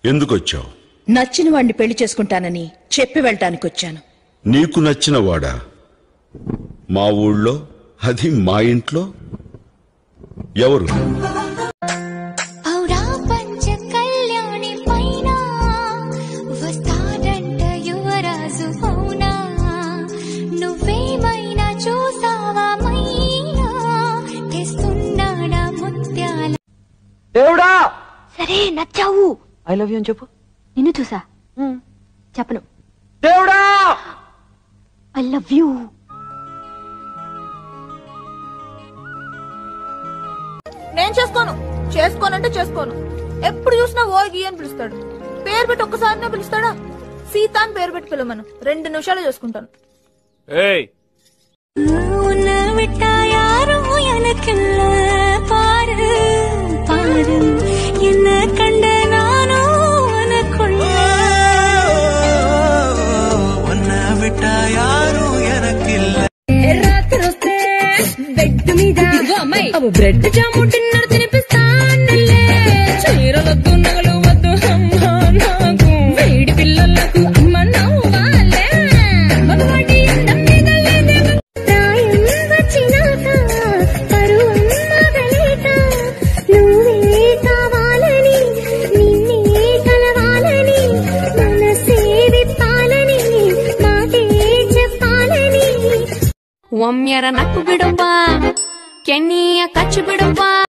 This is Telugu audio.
ఎందుకొచ్చావు నచ్చిన వాణ్ణి పెళ్లి చేసుకుంటానని చెప్పి వెళ్ళటానికి వచ్చాను నీకు నచ్చిన వాడా మా ఊళ్ళో అది మా ఇంట్లో ఎవరు ఔరా పంచ కళ్యాణి పైన వస్తాడంట యువరాజు అవునా నువ్వేమైనా చూసావా మైనా తెస్తున్నాడా ముత్యాల దేవుడా సరే నచ్చావు ఐ లవ్ యూ అని చెప్పు నిన్ను చూసా చెప్పను దేవుడా ఐ లవ్ యూ నేను చేసుకోను చేసుకోనంటే చేసుకోను ఎప్పుడు చూసినా ఓ గీ అని పిలుస్తాడు పేరు పెట్టి ఒక్కసారినే పిలుస్తాడా సీత అని పేరు పెట్టి పిలవమను రెండు నిమిషాలు చేసుకుంటాను ஏய் உன்னை விட்டா யாரும் எனக்கில்ல பாரு பாரு என்ன கண்ட நானும் உனக்குள்ள உன்னை விட்டா யாரும் எனக்கில்ல రాత్రొస్తే బెడ్ మీద అవి బ్రెడ్ జాము డిన్నర్ తినిపిస్తానులే చీరలొద్దు నగలు వద్దు అమ్మా నాకు వేడి పిల్లలకు అమ్మ నవ్వాలే మగవాడి అందం మీద లేదే ప్రాయం వచ్చినాక పరువం మగలేక నువ్వే కావాలని నిన్నే కలవాలని మనసే విప్పాలని మాటే చెప్పాలని ಒಮ್ಮೆರ ನಕ್ಕು ಬಿಡುವ ಕೆಣ್ಣಿಯ ಕಚ್ಚು ಬಿಡುವ